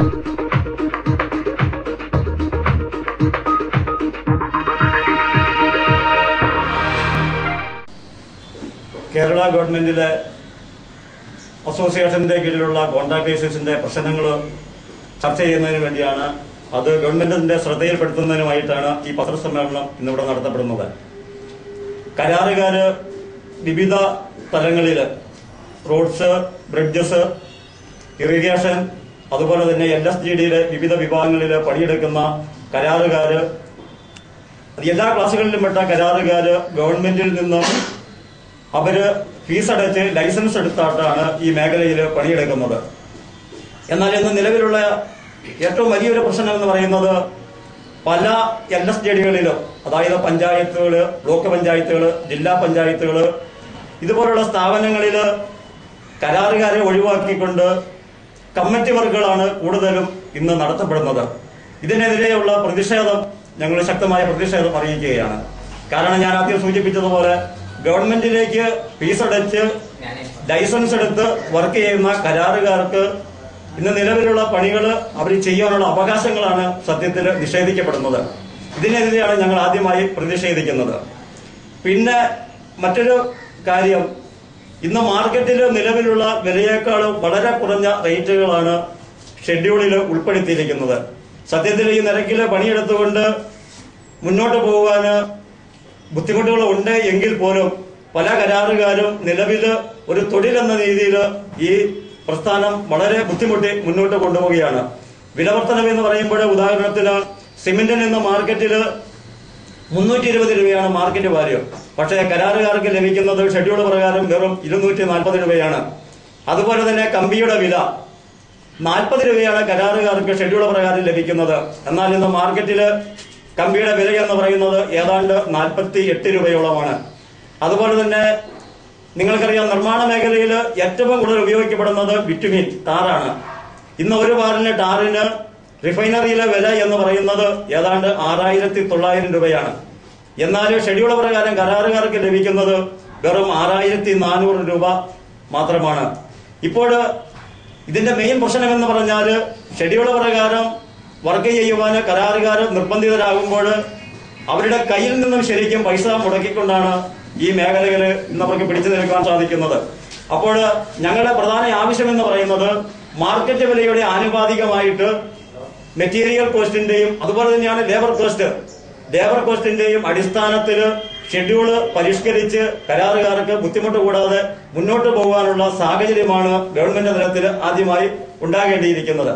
കേരള ഗവൺമെന്റിലെ അസോസിയേഷന്റെ കീഴിലുള്ള കോൺട്രാക്ടേഴ്സിന്റെ പ്രശ്നങ്ങൾ ചർച്ച ചെയ്യുന്നതിന് വേണ്ടിയാണ് അത് ഗവൺമെന്റിന്റെ ശ്രദ്ധയിൽപ്പെടുത്തുന്നതിനുമായിട്ടാണ് ഈ പത്രസമ്മേളനം ഇന്നിവിടെ നടത്തപ്പെടുന്നത് കരാറുകാര് വിവിധ തലങ്ങളിൽ റോഡ്സ് ബ്രിഡ്ജസ് ഇറിഗേഷൻ അതുപോലെ തന്നെ എൽ എസ് ജി ഡിയിലെ വിവിധ വിഭാഗങ്ങളിൽ പണിയെടുക്കുന്ന കരാറുകാര് അത് എല്ലാ ക്ലാസ്സുകളിലും പെട്ട കരാറുകാര് ഗവൺമെന്റിൽ നിന്നും അവര് ഫീസ് അടച്ച് ലൈസൻസ് എടുത്തായിട്ടാണ് ഈ മേഖലയിൽ പണിയെടുക്കുന്നത് എന്നാൽ ഇന്ന് നിലവിലുള്ള ഏറ്റവും വലിയൊരു പ്രശ്നം എന്ന് പറയുന്നത് പല എൽ എസ് ജെഡികളിലും അതായത് പഞ്ചായത്തുകള് ബ്ലോക്ക് പഞ്ചായത്തുകള് ജില്ലാ പഞ്ചായത്തുകള് ഇതുപോലുള്ള സ്ഥാപനങ്ങളിൽ കരാറുകാരെ ഒഴിവാക്കിക്കൊണ്ട് കമ്മിറ്റി വർക്കുകളാണ് കൂടുതലും ഇന്ന് നടത്തപ്പെടുന്നത് ഇതിനെതിരെയുള്ള പ്രതിഷേധം ഞങ്ങൾ ശക്തമായ പ്രതിഷേധം അറിയിക്കുകയാണ് കാരണം ഞാൻ ആദ്യം സൂചിപ്പിച്ചതുപോലെ ഗവൺമെന്റിലേക്ക് ഫീസ് അടച്ച് ലൈസൻസ് എടുത്ത് വർക്ക് ചെയ്യുന്ന കരാറുകാർക്ക് ഇന്ന് നിലവിലുള്ള പണികൾ അവർ ചെയ്യാനുള്ള അവകാശങ്ങളാണ് സത്യത്തിൽ നിഷേധിക്കപ്പെടുന്നത് ഇതിനെതിരെയാണ് ഞങ്ങൾ ആദ്യമായി പ്രതിഷേധിക്കുന്നത് പിന്നെ മറ്റൊരു കാര്യം ഇന്ന് മാർക്കറ്റിൽ നിലവിലുള്ള വിലയേക്കാളും വളരെ കുറഞ്ഞ റേറ്റുകളാണ് ഷെഡ്യൂളിൽ ഉൾപ്പെടുത്തിയിരിക്കുന്നത് സത്യത്തിൽ ഈ നിരക്കിൽ പണിയെടുത്തുകൊണ്ട് മുന്നോട്ട് പോകാന് ബുദ്ധിമുട്ടുകൾ ഉണ്ട് എങ്കിൽ പോലും പല കരാറുകാരും നിലവിൽ ഒരു തൊഴിലെന്ന രീതിയിൽ ഈ പ്രസ്ഥാനം വളരെ ബുദ്ധിമുട്ടി മുന്നോട്ട് കൊണ്ടുപോവുകയാണ് വിലവർത്തനം എന്ന് പറയുമ്പോൾ ഉദാഹരണത്തിന് സിമെന്റിന് ഇന്ന് മാർക്കറ്റിൽ മുന്നൂറ്റി ഇരുപത് രൂപയാണ് മാർക്കറ്റ് വാല്യൂ പക്ഷേ കരാറുകാർക്ക് ലഭിക്കുന്നത് ഷെഡ്യൂൾ പ്രകാരം വെറും ഇരുന്നൂറ്റി നാൽപ്പത് രൂപയാണ് അതുപോലെ തന്നെ കമ്പിയുടെ വില നാൽപ്പത് രൂപയാണ് കരാറുകാർക്ക് ഷെഡ്യൂൾ പ്രകാരം ലഭിക്കുന്നത് എന്നാൽ ഇന്ന് മാർക്കറ്റില് കമ്പിയുടെ വില എന്ന് പറയുന്നത് ഏതാണ്ട് നാൽപ്പത്തി എട്ട് രൂപയോളമാണ് അതുപോലെ തന്നെ നിങ്ങൾക്കറിയാം നിർമ്മാണ മേഖലയിൽ ഏറ്റവും കൂടുതൽ ഉപയോഗിക്കപ്പെടുന്നത് വിറ്റുമീൻ ടാറാണ് ഇന്ന് ഒരു ബാറിന് ടാറിന് റിഫൈനറിയിലെ വില എന്ന് പറയുന്നത് ഏതാണ്ട് ആറായിരത്തി തൊള്ളായിരം രൂപയാണ് എന്നാൽ ഷെഡ്യൂൾ പ്രകാരം കരാറുകാർക്ക് ലഭിക്കുന്നത് വെറും ആറായിരത്തി നാനൂറ് രൂപ മാത്രമാണ് ഇപ്പോൾ ഇതിന്റെ മെയിൻ പ്രശ്നം എന്ന് പറഞ്ഞാൽ ഷെഡ്യൂൾ പ്രകാരം വർക്ക് ചെയ്യുവാൻ കരാറുകാർ നിർബന്ധിതരാകുമ്പോൾ അവരുടെ കയ്യിൽ നിന്നും ശരിക്കും പൈസ മുടക്കിക്കൊണ്ടാണ് ഈ മേഖലയിൽ ഇന്ന് അവർക്ക് പിടിച്ചു നിൽക്കാൻ സാധിക്കുന്നത് അപ്പോൾ ഞങ്ങളുടെ പ്രധാന ആവശ്യം എന്ന് പറയുന്നത് മാർക്കറ്റ് വിലയുടെ ആനുപാതികമായിട്ട് മെറ്റീരിയൽ കോസ്റ്റിന്റെയും അതുപോലെ തന്നെയാണ് ലേബർ കോസ്റ്റ് ലേബർ കോസ്റ്റിന്റെയും അടിസ്ഥാനത്തിൽ ഷെഡ്യൂള് പരിഷ്കരിച്ച് കരാറുകാർക്ക് ബുദ്ധിമുട്ട് കൂടാതെ മുന്നോട്ട് പോകാനുള്ള സാഹചര്യമാണ് ഗവൺമെന്റ് തലത്തിൽ ആദ്യമായി ഉണ്ടാകേണ്ടിയിരിക്കുന്നത്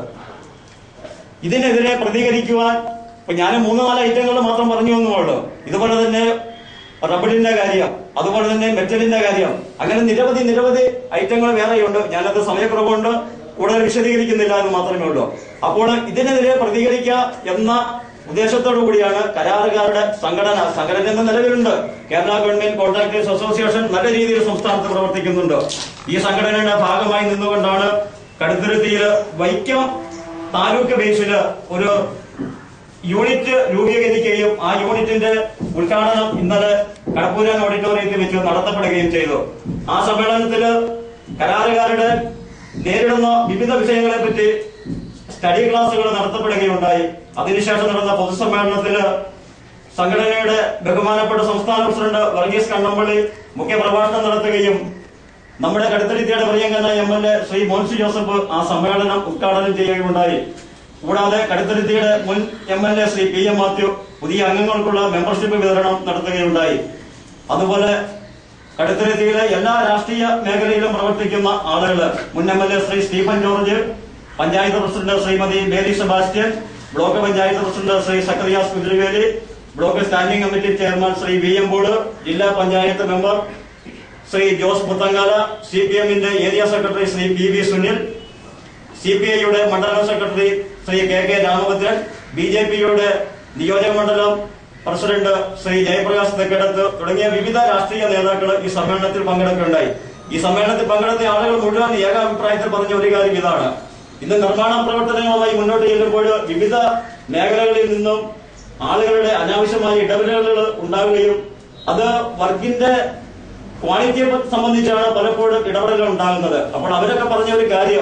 ഇതിനെതിരെ പ്രതികരിക്കുവാൻ ഇപ്പൊ ഞാൻ മൂന്ന് നാല് ഐറ്റങ്ങൾ മാത്രം പറഞ്ഞു എന്നുള്ളൂ ഇതുപോലെ തന്നെ റബ്ബറിന്റെ കാര്യം അതുപോലെ തന്നെ മെറ്റലിന്റെ കാര്യം അങ്ങനെ നിരവധി നിരവധി ഐറ്റങ്ങൾ വേറെയുണ്ട് ഞാനത് സമയക്കുറവുകൊണ്ട് കൂടുതൽ വിശദീകരിക്കുന്നില്ല എന്ന് മാത്രമേ ഉള്ളൂ അപ്പോൾ ഇതിനെതിരെ പ്രതികരിക്കുക എന്ന ഉദ്ദേശത്തോടു കൂടിയാണ് കരാറുകാരുടെ സംഘടന സംഘടന എന്ന നിലവിലുണ്ട് കേരള ഗവൺമെന്റ് കോൺട്രാക്ടേഴ്സ് അസോസിയേഷൻ നല്ല രീതിയിൽ സംസ്ഥാനത്ത് പ്രവർത്തിക്കുന്നുണ്ട് ഈ സംഘടനയുടെ ഭാഗമായി നിന്നുകൊണ്ടാണ് കടുത്തുരുത്തിയിൽ വൈക്കം താലൂക്ക് ബേസില് ഒരു യൂണിറ്റ് രൂപീകരിക്കുകയും ആ യൂണിറ്റിന്റെ ഉദ്ഘാടനം ഇന്നലെ കടപ്പൂരാൻ ഓഡിറ്റോറിയത്തിൽ വെച്ച് നടത്തപ്പെടുകയും ചെയ്തു ആ സമ്മേളനത്തില് കരാറുകാരുടെ നേരിടുന്ന വിവിധ വിഷയങ്ങളെ പറ്റി സ്റ്റഡി ക്ലാസുകൾ നടത്തപ്പെടുകയുണ്ടായി അതിനുശേഷം നടന്ന പൊതുസമ്മേളനത്തില് സംഘടനയുടെ ബഹുമാനപ്പെട്ട സംസ്ഥാന പ്രസിഡന്റ് വർഗീസ് കണ്ണമ്പള്ളി മുഖ്യപ്രഭാഷണം നടത്തുകയും നമ്മുടെ കടുത്തരിത്തിയുടെ പ്രിയങ്കന M L A Shri Monce Joseph ആ സമ്മേളനം ഉദ്ഘാടനം ചെയ്യുകയുണ്ടായി കൂടാതെ കടുത്തരുത്തിയുടെ മുൻ M L A Shri P M Mathew പുതിയ അംഗങ്ങൾക്കുള്ള മെമ്പർഷിപ്പ് വിതരണം നടത്തുകയുണ്ടായി അതുപോലെ കടുത്തരുത്തിയിലെ എല്ലാ രാഷ്ട്രീയ മേഖലയിലും പ്രവർത്തിക്കുന്ന ആളുകൾ മുൻ M L A Shri Stephen George panchayat president Shrimati Mary Sebastian block panchayat president Shri Zacharias Kuthiraveli block standing committee chairman Shri V M ബോള് ജില്ലാ panchayat member Shri Jose Puthenkala C P എമ്മിന്റെ area secretary Shri P V Sunil C P ഐയുടെ മണ്ഡലം secretary Shri K K Ramabhadran B J പിയുടെ നിയോജക മണ്ഡലം പ്രസിഡന്റ് ശ്രീ ജയപ്രകാശ് തെക്കടത്ത് തുടങ്ങിയ വിവിധ രാഷ്ട്രീയ നേതാക്കൾ ഈ സമ്മേളനത്തിൽ പങ്കെടുക്കുകയുണ്ടായി ഈ സമ്മേളനത്തിൽ പങ്കെടുത്ത ആളുകൾ മുഴുവൻ ഏകാഭിപ്രായത്തിൽ പറഞ്ഞ ഒരു കാര്യം ഇതാണ് ഇന്ന് നിർമ്മാണ പ്രവർത്തനങ്ങളുമായി മുന്നോട്ട് ചെല്ലുമ്പോൾ വിവിധ മേഖലകളിൽ നിന്നും ആളുകളുടെ അനാവശ്യമായ ഇടപെടലുകൾ ഉണ്ടാവുകയും അത് വർക്കിന്റെ ക്വാളിറ്റിയെ സംബന്ധിച്ചാണ് പലപ്പോഴും ഇടപെടലുകൾ ഉണ്ടാകുന്നത് അപ്പോൾ അവരൊക്കെ പറഞ്ഞ ഒരു കാര്യം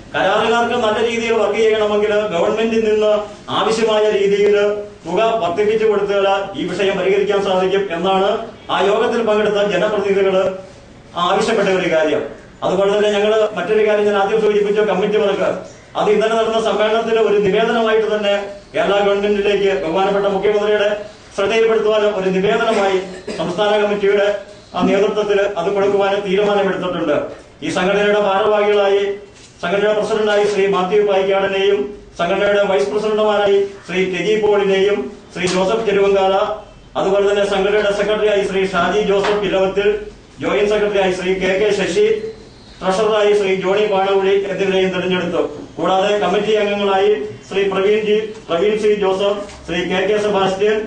കരാറുകാർക്ക് നല്ല രീതിയിൽ വർക്ക് ചെയ്യണമെങ്കിൽ ഗവൺമെന്റിൽ നിന്ന് ആവശ്യമായ രീതിയിൽ തുക വർദ്ധിപ്പിച്ചു കൊടുത്താൽ ഈ വിഷയം പരിഹരിക്കാൻ സാധിക്കും എന്നാണ് ആ യോഗത്തിൽ പങ്കെടുത്ത ജനപ്രതിനിധികൾ ആവശ്യപ്പെട്ട ഒരു കാര്യം അതുപോലെ തന്നെ ഞങ്ങൾ മറ്റൊരു കാര്യം ഞാൻ ആദ്യം സൂചിപ്പിച്ച കമ്മിറ്റി വർക്ക് അത് ഇന്നലെ നടന്ന സമ്മേളനത്തിൽ ഒരു നിവേദനമായിട്ട് തന്നെ കേരള ഗവൺമെന്റിലേക്ക് ബഹുമാനപ്പെട്ട മുഖ്യമന്ത്രിയുടെ ശ്രദ്ധയിൽപ്പെടുത്തുവാനും ഒരു നിവേദനമായി സംസ്ഥാന കമ്മിറ്റിയുടെ ആ നേതൃത്വത്തിൽ അത് കൊടുക്കുവാനും തീരുമാനമെടുത്തിട്ടുണ്ട് ഈ സംഘടനയുടെ ഭാരവാഹികളായി സംഘടനയുടെ പ്രസിഡന്റായി ശ്രീ മാത്യു പായിക്കാടനെയും സംഘടനയുടെ വൈസ് പ്രസിഡന്റുമാരായി ശ്രീ ടെജി പോളിനെയും ശ്രീ ജോസഫ് ചെരുവങ്കാല അതുപോലെ തന്നെ സംഘടനയുടെ സെക്രട്ടറിയായി ശ്രീ ഷാജി ജോസഫ് ഇലവത്തിൽ ജോയിന്റ് സെക്രട്ടറിയായി ശ്രീ കെ കെ ശശി ട്രഷററായി ശ്രീ ജോണി പാണവുഴി എന്നിവരെയും തെരഞ്ഞെടുത്തു കൂടാതെ കമ്മിറ്റി അംഗങ്ങളായി Shri Praveen G Praveen C Joseph Shri K K Sebastian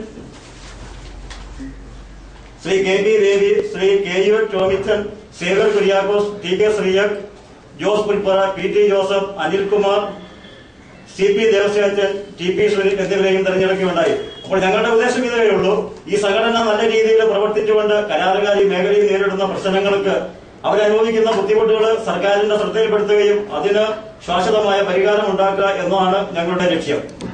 Shri K P Devi Shri K U Tomichan Xavier Kuriakose T K ശ്രീയക് Jose Pulppara P T Joseph Anilkumar C P Devasiachan T P Sunil എന്നിവരെയും തെരഞ്ഞെടുക്കുകയുണ്ടായി അപ്പോൾ ഞങ്ങളുടെ ഉദ്ദേശം ഇതേ ഉള്ളൂ ഈ സംഘടന നല്ല രീതിയിൽ പ്രവർത്തിച്ചുകൊണ്ട് കരാറുകാർ ഈ മേഖലയിൽ നേരിടുന്ന പ്രശ്നങ്ങൾക്ക് അവരനുഭവിക്കുന്ന ബുദ്ധിമുട്ടുകൾ സർക്കാരിന്റെ ശ്രദ്ധയിൽപ്പെടുത്തുകയും അതിന് ശാശ്വതമായ പരിഹാരം ഉണ്ടാക്കുക എന്നതാണ് ഞങ്ങളുടെ ലക്ഷ്യം